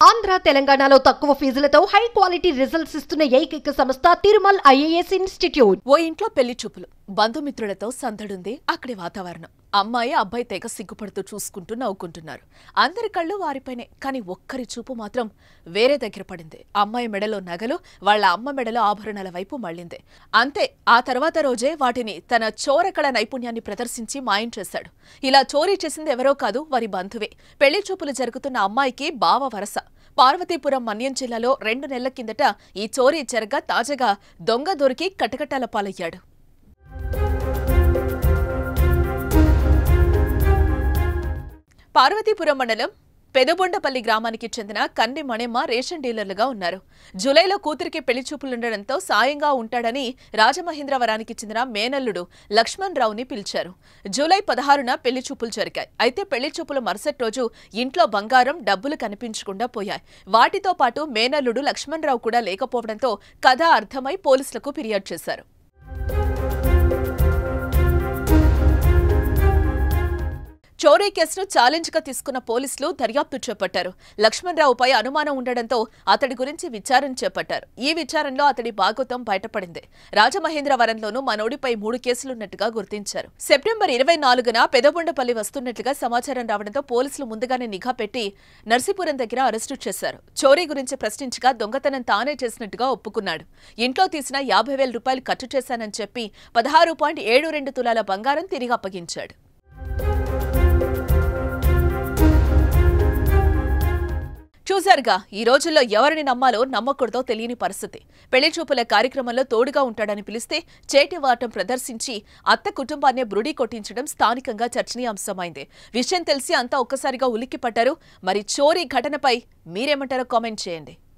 ఆంధ్ర తెలంగాణలో తక్కువ ఫీజులతో high quality results ఇస్తున్న ఏకైక సంస్థ తిరుమల్ ఐఏఎస్ ఇన్స్టిట్యూట్ ఓ ఇంట్లో పెళ్లి చూపులు బంధుమిత్రులతో సందడుంది అక్కడి వాతావరణం అమ్మాయి అబ్బాయి తెగ సిగ్గుపడుతూ చూసుకుంటూ నవ్వుకుంటున్నారు అందరి కళ్ళు వారిపైనే కానీ ఒక్కరి చూపు మాత్రం వేరే దగ్గర పడింది అమ్మాయి మెడలో నగలు వాళ్ళ అమ్మ మెడలో ఆభరణాల వైపు మళ్ళింది అంతే ఆ తర్వాత రోజే వాటిని తన చోరకళ నైపుణ్యాన్ని ప్రదర్శించి మాయం చేశాడు ఇలా చోరీ చేసింది ఎవరో కాదు వారి బంధువే పెళ్లి చూపులు జరుగుతున్న అమ్మాయికి బావ వరస పార్వతీపురం మన్యం జిల్లాలో రెండు నెలల కిందట ఈ చోరీ జరగ తాజాగా దొంగ దొరికి కటకటాల పాలయ్యాడు పార్వతీపురం మండలం పెదబొండపల్లి గ్రామానికి చెందిన కన్ని మణెమ్మ రేషన్ డీలర్లుగా ఉన్నారు జూలైలో కూతురికి పెళ్లి చూపులుండడంతో సాయంగా ఉంటాడని రాజమహేంద్రవరానికి చెందిన మేనల్లుడు లక్ష్మణ్ రావుని పిలిచారు జూలై పదహారున పెళ్లి చూపులు జరిగాయి అయితే పెళ్లి చూపుల మరుసటి రోజు ఇంట్లో బంగారం డబ్బులు కనిపించకుండా పోయాయి వాటితో పాటు మేనల్లుడు లక్ష్మణ్ రావు కూడా లేకపోవడంతో కథ అర్థమై పోలీసులకు ఫిర్యాదు చేశారు చోరీ కేసును ఛాలెంజ్ గా తీసుకున్న పోలీసులు దర్యాప్తు చేపట్టారు లక్ష్మణరావుపై అనుమానం ఉండడంతో అతడి గురించి విచారణ చేపట్టారు ఈ విచారణలో అతడి భాగోతం బయటపడింది రాజమహేంద్రవరంలోనూ మనోడిపై మూడు కేసులున్నట్టుగా గుర్తించారు సెప్టెంబర్ ఇరవై నాలుగున పెదబొండపల్లి వస్తున్నట్లుగా సమాచారం రావడంతో పోలీసులు ముందుగానే నిఘా పెట్టి నర్సీపురం దగ్గర అరెస్టు చేశారు చోరీ గురించి ప్రశ్నించగా దొంగతనం తానే చేసినట్టుగా ఒప్పుకున్నాడు ఇంట్లో తీసిన యాభై వేల రూపాయలు ఖర్చు చేశానని చెప్పి పదహారు పాయింట్ ఏడు రెండు తులాల బంగారం తిరిగి అప్పగించాడు చూశారుగా ఈ రోజుల్లో ఎవరిని నమ్మాలో నమ్మకూడదో తెలియని పరిస్థితి పెళ్లి చూపుల కార్యక్రమంలో తోడుగా ఉంటాడని పిలిస్తే చేటివాటం ప్రదర్శించి అత్త కుటుంబాన్ని బ్రుడి కొట్టించడం స్థానికంగా చర్చనీయాంశమైంది విషయం తెలిసి అంతా ఒక్కసారిగా ఉలిక్కిపడ్డారు మరి చోరీ ఘటనపై మీరేమంటారో కామెంట్ చేయండి